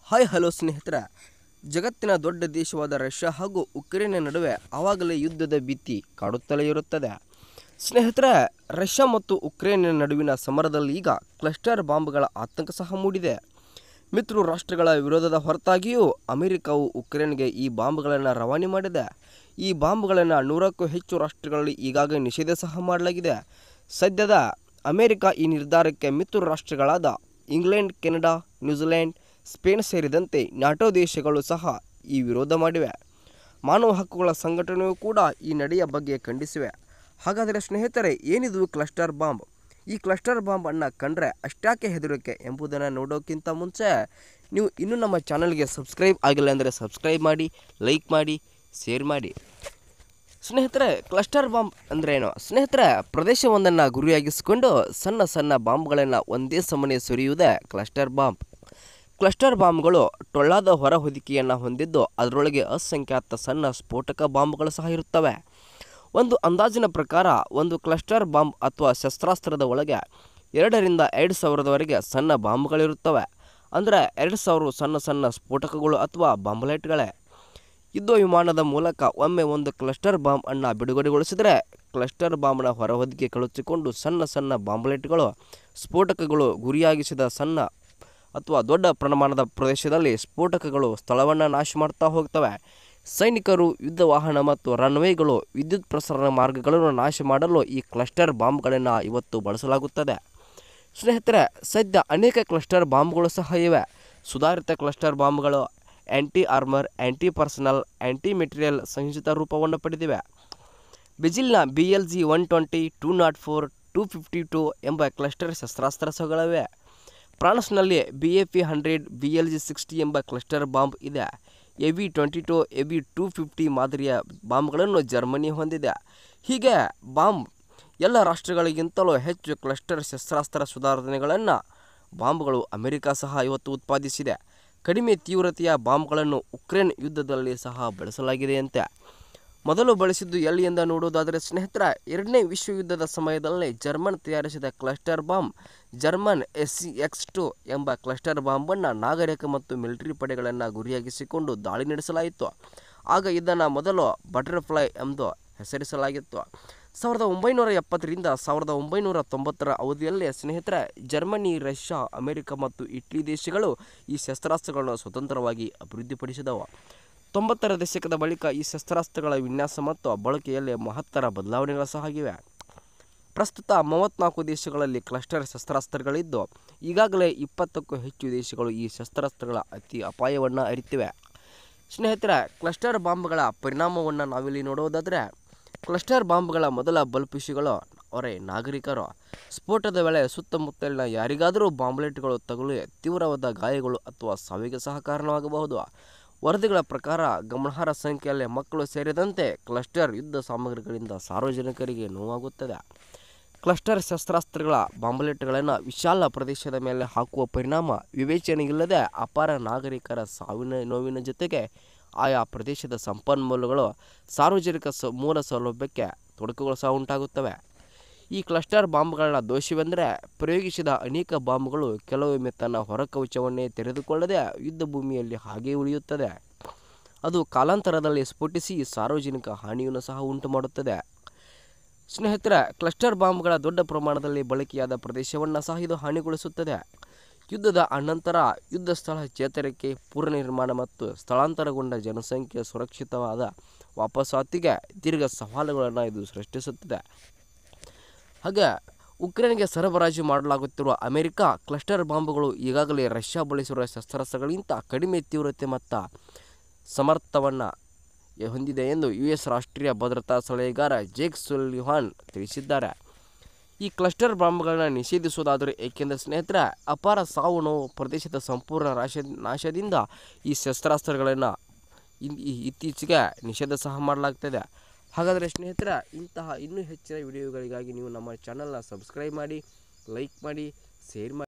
hi hello ಸ್ನೇಹಿತರ ಜಗತ್ತಿನ ದೊಡ್ಡ ದೇಶವಾದ ರಷ್ಯಾ ಹಾಗೂ ಉಕ್ರೇನ್ ನಡುವೆ ಆವಾಗಲೇ ಯುದ್ಧದ ಭೀತಿ ಕಾಡುತ್ತಲೇ ಇರುತ್ತದೆ ಸ್ನೇಹಿತರೆ ರಷ್ಯಾ ಮತ್ತು ಉಕ್ರೇನ್ ನಡುವಿನ ಸಮರದಲ್ಲಿ ಈಗ ಕ್ಲಸ್ಟರ್ ಬಾಂಬ್ಗಳ ಆತಂಕ ಸಹ ಮೂಡಿದೆ ಮಿತ್ರ ರಾಷ್ಟ್ರಗಳ ವಿರೋಧದ ಹೊರತಾಗಿಯೂ ಅಮೆರಿಕವು ಉಕ್ರೇನ್ಗೆ ಈ ಬಾಂಬ್ಗಳನ್ನು ರವಾನೆ ಮಾಡಿದೆ ಈ ಬಾಂಬ್ಗಳನ್ನು ನೂರಕ್ಕೂ ಹೆಚ್ಚು ರಾಷ್ಟ್ರಗಳಲ್ಲಿ ಈಗಾಗಲೇ ನಿಷೇಧ ಸಹ ಮಾಡಲಾಗಿದೆ ಸದ್ಯದ ಅಮೆರಿಕ ಈ ನಿರ್ಧಾರಕ್ಕೆ ಮಿತ್ರ ರಾಷ್ಟ್ರಗಳಾದ ಇಂಗ್ಲೆಂಡ್ ಕೆನಡಾ ನ್ಯೂಜಿಲೆಂಡ್ ಸ್ಪೇನ್ ಸೇರಿದಂತೆ ನಾಟೋ ದೇಶಗಳು ಸಹ ಈ ವಿರೋಧ ಮಾಡಿವೆ ಮಾನವ ಹಕ್ಕುಗಳ ಸಂಘಟನೆಯೂ ಕೂಡ ಈ ನಡೆಯ ಬಗ್ಗೆ ಖಂಡಿಸಿವೆ ಹಾಗಾದರೆ ಸ್ನೇಹಿತರೆ ಏನಿದು ಕ್ಲಸ್ಟರ್ ಬಾಂಬ್ ಈ ಕ್ಲಸ್ಟರ್ ಬಾಂಬ್ ಅನ್ನು ಕಂಡ್ರೆ ಅಷ್ಟಾಕೆ ಹೆದರಿಕೆ ಎಂಬುದನ್ನು ನೋಡೋಕ್ಕಿಂತ ಮುಂಚೆ ನೀವು ಇನ್ನೂ ನಮ್ಮ ಚಾನಲ್ಗೆ ಸಬ್ಸ್ಕ್ರೈಬ್ ಆಗಿಲ್ಲ ಅಂದರೆ ಸಬ್ಸ್ಕ್ರೈಬ್ ಮಾಡಿ ಲೈಕ್ ಮಾಡಿ ಶೇರ್ ಮಾಡಿ ಸ್ನೇಹಿತರೆ ಕ್ಲಸ್ಟರ್ ಬಾಂಬ್ ಅಂದ್ರೇನು ಸ್ನೇಹಿತರೆ ಪ್ರದೇಶವೊಂದನ್ನು ಗುರಿಯಾಗಿಸಿಕೊಂಡು ಸಣ್ಣ ಸಣ್ಣ ಬಾಂಬ್ಗಳನ್ನು ಒಂದೇ ಸಮನೆ ಸುರಿಯುವುದೇ ಕ್ಲಸ್ಟರ್ ಬಾಂಬ್ ಕ್ಲಸ್ಟರ್ ಬಾಂಬ್ಗಳು ಟೊಳ್ಳಾದ ಹೊರಹೊದಿಕೆಯನ್ನು ಹೊಂದಿದ್ದು ಅದರೊಳಗೆ ಅಸಂಖ್ಯಾತ ಸಣ್ಣ ಸ್ಫೋಟಕ ಬಾಂಬ್ಗಳು ಸಹ ಇರುತ್ತವೆ ಒಂದು ಅಂದಾಜಿನ ಪ್ರಕಾರ ಒಂದು ಕ್ಲಸ್ಟರ್ ಬಾಂಬ್ ಅಥವಾ ಶಸ್ತ್ರಾಸ್ತ್ರದ ಒಳಗೆ ಎರಡರಿಂದ ಎರಡು ಸಾವಿರದವರೆಗೆ ಸಣ್ಣ ಬಾಂಬ್ಗಳಿರುತ್ತವೆ ಅಂದರೆ ಎರಡು ಸಾವಿರ ಸಣ್ಣ ಸಣ್ಣ ಸ್ಫೋಟಕಗಳು ಅಥವಾ ಬಾಂಬ್ಲೈಟ್ಗಳೇ ಯುದ್ಧ ವಿಮಾನದ ಮೂಲಕ ಒಮ್ಮೆ ಒಂದು ಕ್ಲಸ್ಟರ್ ಬಾಂಬ್ ಅನ್ನು ಬಿಡುಗಡೆಗೊಳಿಸಿದರೆ ಕ್ಲಸ್ಟರ್ ಬಾಂಬ್ನ ಹೊರಹೊದಿಕೆ ಕಳುಚಿಕೊಂಡು ಸಣ್ಣ ಸಣ್ಣ ಬಾಂಬ್ಲೆಟ್ಗಳು ಸ್ಫೋಟಕಗಳು ಗುರಿಯಾಗಿಸಿದ ಸಣ್ಣ ಅಥವಾ ದೊಡ್ಡ ಪ್ರಮಾಣದ ಪ್ರದೇಶದಲ್ಲಿ ಸ್ಫೋಟಕಗಳು ಸ್ಥಳವನ್ನು ನಾಶ ಮಾಡ್ತಾ ಹೋಗ್ತವೆ ಸೈನಿಕರು ಯುದ್ಧ ವಾಹನ ಮತ್ತು ರನ್ವೇಗಳು ವಿದ್ಯುತ್ ಪ್ರಸರಣ ಮಾರ್ಗಗಳನ್ನು ನಾಶ ಮಾಡಲು ಈ ಕ್ಲಸ್ಟರ್ ಬಾಂಬ್ಗಳನ್ನು ಇವತ್ತು ಬಳಸಲಾಗುತ್ತದೆ ಸ್ನೇಹಿತರೆ ಸದ್ಯ ಅನೇಕ ಕ್ಲಸ್ಟರ್ ಬಾಂಬ್ಗಳು ಸಹ ಇವೆ ಸುಧಾರಿತ ಕ್ಲಸ್ಟರ್ ಬಾಂಬ್ಗಳು anti armour anti personnel anti material ಸಂಯೋಜಿತ ರೂಪವನ್ನು ಪಡೆದಿವೆ ಬಿಜಿಲ್ನ B L G one twenty two not four two fifty two ಎಂಬ ಕ್ಲಸ್ಟರ್ ಶಸ್ತ್ರಾಸ್ತ್ರಗಳಿವೆ ಫ್ರಾನ್ಸ್ನಲ್ಲಿ B A P hundred B L G sixty ಎಂಬ ಕ್ಲಸ್ಟರ್ ಬಾಂಬ್ ಇದೆ A V twenty two A V two fifty ಮಾದರಿಯ ಬಾಂಬ್ಗಳನ್ನು ಜರ್ಮನಿ ಹೊಂದಿದೆ ಹೀಗೆ bomb ಎಲ್ಲ ರಾಷ್ಟ್ರಗಳಿಗಿಂತಲೂ ಹೆಚ್ಚು ಕ್ಲಸ್ಟರ್ ಶಸ್ತ್ರಾಸ್ತ್ರ ಸುಧಾರಣೆಗಳನ್ನು ಬಾಂಬ್ಗಳು ಅಮೆರಿಕ ಸಹ ಇವತ್ತು ಉತ್ಪಾದಿಸಿದೆ ಕಡಿಮೆ ತೀವ್ರತೆಯ ಬಾಂಬ್ಗಳನ್ನು ಉಕ್ರೇನ್ ಯುದ್ಧದಲ್ಲಿ ಸಹ ಬಳಸಲಾಗಿದೆಯಂತೆ ಮೊದಲು ಬಳಸಿದ್ದು ಎಲ್ಲಿ ಎಂದು ನೋಡುವುದಾದರೆ ಸ್ನೇಹಿತರ ಎರಡನೇ ವಿಶ್ವಯುದ್ಧದ ಸಮಯದಲ್ಲಿ ಜರ್ಮನ್ ತಯಾರಿಸಿದ cluster bomb German S C X two ಎಂಬ ಕ್ಲಸ್ಟರ್ ಬಾಂಬನ್ನು ನಾಗರಿಕ ಮತ್ತು ಮಿಲಿಟರಿ ಪಡೆಗಳನ್ನು ಗುರಿಯಾಗಿಸಿಕೊಂಡು ದಾಳಿ ನಡೆಸಲಾಯಿತು ಆಗ ಇದನ್ನು ಮೊದಲು ಬಟರ್ಫ್ಲೈ ಎಂದು ಹೆಸರಿಸಲಾಗಿತ್ತು ಸಾವಿರದ ಒಂಬೈನೂರ ಎಪ್ಪತ್ತರಿಂದ ಸಾವಿರದ ಒಂಬೈನೂರ ತೊಂಬತ್ತರ ಅವಧಿಯಲ್ಲಿ ಸ್ನೇಹಿತರೆ ಜರ್ಮನಿ ರಷ್ಯಾ ಅಮೆರಿಕ ಮತ್ತು ಇಟ್ಲಿ ದೇಶಗಳು ಈ ಶಸ್ತ್ರಾಸ್ತ್ರಗಳನ್ನು ಸ್ವತಂತ್ರವಾಗಿ ಅಭಿವೃದ್ಧಿಪಡಿಸಿದವು ತೊಂಬತ್ತರ ದಶಕದ ಬಳಿಕ ಈ ಶಸ್ತ್ರಾಸ್ತ್ರಗಳ ವಿನ್ಯಾಸ ಮತ್ತು ಬಳಕೆಯಲ್ಲಿ ಮಹತ್ತರ ಬದಲಾವಣೆಗಳು ಸಹ ಆಗಿವೆ ಪ್ರಸ್ತುತ ಮೂವತ್ತ್ನಾಲ್ಕು ದೇಶಗಳಲ್ಲಿ ಕ್ಲಸ್ಟರ್ ಶಸ್ತ್ರಾಸ್ತ್ರಗಳಿದ್ದು ಈಗಾಗಲೇ ಇಪ್ಪತ್ತಕ್ಕೂ ಹೆಚ್ಚು ದೇಶಗಳು ಈ ಶಸ್ತ್ರಾಸ್ತ್ರಗಳ ಅತಿ ಅಪಾಯವನ್ನು ಅರಿತಿವೆ ಸ್ನೇಹಿತರೆ ಕ್ಲಸ್ಟರ್ ಬಾಂಬ್ಗಳ ಪರಿಣಾಮವನ್ನು ನಾವಿಲ್ಲಿ ನೋಡುವುದಾದರೆ ಕ್ಲಸ್ಟರ್ ಬಾಂಬ್ಗಳ ಮೊದಲ ಬಲ್ಪಿಶಿಗಳು ಅವರೇ ನಾಗರಿಕರು ಸ್ಫೋಟದ ವೇಳೆ ಸುತ್ತಮುತ್ತಲಿನ ಯಾರಿಗಾದರೂ ಬಾಂಬ್ಲೆಟ್ಗಳು ತಗುಲಿ ತೀವ್ರವಾದ ಗಾಯಗಳು ಅಥವಾ ಸಾವಿಗೆ ಸಹ ಕಾರಣವಾಗಬಹುದು ವರದಿಗಳ ಪ್ರಕಾರ ಗಮನಾರ್ಹ ಸಂಖ್ಯೆಯಲ್ಲಿ ಮಕ್ಕಳು ಸೇರಿದಂತೆ ಕ್ಲಸ್ಟರ್ ಯುದ್ಧ ಸಾಮಗ್ರಿಗಳಿಂದ ಸಾರ್ವಜನಿಕರಿಗೆ ನೋವಾಗುತ್ತದೆ ಕ್ಲಸ್ಟರ್ ಶಸ್ತ್ರಾಸ್ತ್ರಗಳ ಬಾಂಬ್ಲೆಟ್ಗಳನ್ನು ವಿಶಾಲ ಪ್ರದೇಶದ ಮೇಲೆ ಹಾಕುವ ಪರಿಣಾಮ ವಿವೇಚನೆ ಇಲ್ಲದೆ ಅಪಾರ ನಾಗರಿಕರ ಸಾವಿನ ನೋವಿನ ಜೊತೆಗೆ ಆಯಾ ಪ್ರದೇಶದ ಸಂಪನ್ಮೂಲಗಳು ಸಾರ್ವಜನಿಕ ಸ ಮೂಲ ಸೌಲಭ್ಯಕ್ಕೆ ತೊಡಕುಗಳು ಸಹ ಉಂಟಾಗುತ್ತವೆ ಈ ಕ್ಲಸ್ಟರ್ ಬಾಂಬ್ಗಳ ದೋಷವೆಂದರೆ ಪ್ರಯೋಗಿಸಿದ ಅನೇಕ ಬಾಂಬ್ಗಳು ಕೆಲವೊಮ್ಮೆ ತನ್ನ ಹೊರಕವಚವನ್ನೇ ತೆರೆದುಕೊಳ್ಳದೆ ಯುದ್ಧ ಭೂಮಿಯಲ್ಲಿ ಹಾಗೇ ಉಳಿಯುತ್ತದೆ ಅದು ಕಾಲಾಂತರದಲ್ಲಿ ಸ್ಫೋಟಿಸಿ ಸಾರ್ವಜನಿಕ ಹಾನಿಯನ್ನು ಸಹ ಉಂಟು ಮಾಡುತ್ತದೆ ಸ್ನೇಹಿತರ ಕ್ಲಸ್ಟರ್ ಬಾಂಬ್ಗಳ ದೊಡ್ಡ ಪ್ರಮಾಣದಲ್ಲಿ ಬಳಕೆಯಾದ ಪ್ರದೇಶವನ್ನು ಸಹ ಇದು ಹಾನಿಗೊಳಿಸುತ್ತದೆ ಯುದ್ಧದ ಅನಂತರ ಯುದ್ಧ ಸ್ಥಳ ಚೇತರಿಕೆ ಪುನರ್ನಿರ್ಮಾಣ ಮತ್ತು ಸ್ಥಳಾಂತರಗೊಂಡ ಜನಸಂಖ್ಯೆ ಸುರಕ್ಷಿತವಾದ ವಾಪಸಾತಿಗೆ ದೀರ್ಘ ಸವಾಲುಗಳನ್ನು ಇದು ಸೃಷ್ಟಿಸುತ್ತದೆ ಹಾಗೆ ಉಕ್ರೇನ್ಗೆ ಸರಬರಾಜು ಮಾಡಲಾಗುತ್ತಿರುವ ಅಮೆರಿಕ ಕ್ಲಸ್ಟರ್ ಬಾಂಬ್ಗಳು ಈಗಾಗಲೇ ರಷ್ಯಾ ಬಳಸಿರುವ ಶಸ್ತ್ರಾಸ್ತ್ರಗಳಿಗಿಂತ ಕಡಿಮೆ ತೀವ್ರತೆ ಮತ್ತು ಸಮರ್ಥವನ್ನು ಹೊಂದಿದೆ ಎಂದು ಯು ಎಸ್ ರಾಷ್ಟ್ರೀಯ ಭದ್ರತಾ ಸಲಹೆಗಾರ ಜೇಕ್ ಸುಲಿಹಾನ್ ತಿಳಿಸಿದ್ದಾರೆ ಈ ಕ್ಲಸ್ಟರ್ ಬಾಂಬ್ಗಳನ್ನ ನಿಷೇಧಿಸುವುದಾದರೆ ಏಕೆಂದರೆ ಸ್ನೇಹಿತರೆ ಅಪಾರ ಸಾವು ನೋವು ಪ್ರದೇಶದ ಸಂಪೂರ್ಣ ನಾಶ ನಾಶದಿಂದ ಈ ಶಸ್ತ್ರಾಸ್ತ್ರಗಳನ್ನು ಇನ್- ಈ- ಇತ್ತೀಚೆಗೆ ನಿಷೇಧ ಸಹ ಮಾಡಲಾಗ್ತದೆ ಹಾಗಾದರೆ ಸ್ನೇಹಿತರ ಇಂತಹ ಇನ್ನೂ ಹೆಚ್ಚಿನ ವಿಡಿಯೋಗಳಿಗಾಗಿ ನೀವು ನಮ್ಮ ಚಾನಲ್ನ ಸಬ್ಸ್ಕ್ರೈಬ್ ಮಾಡಿ ಲೈಕ್ ಮಾಡಿ ಶೇರ್ ಮಾಡಿ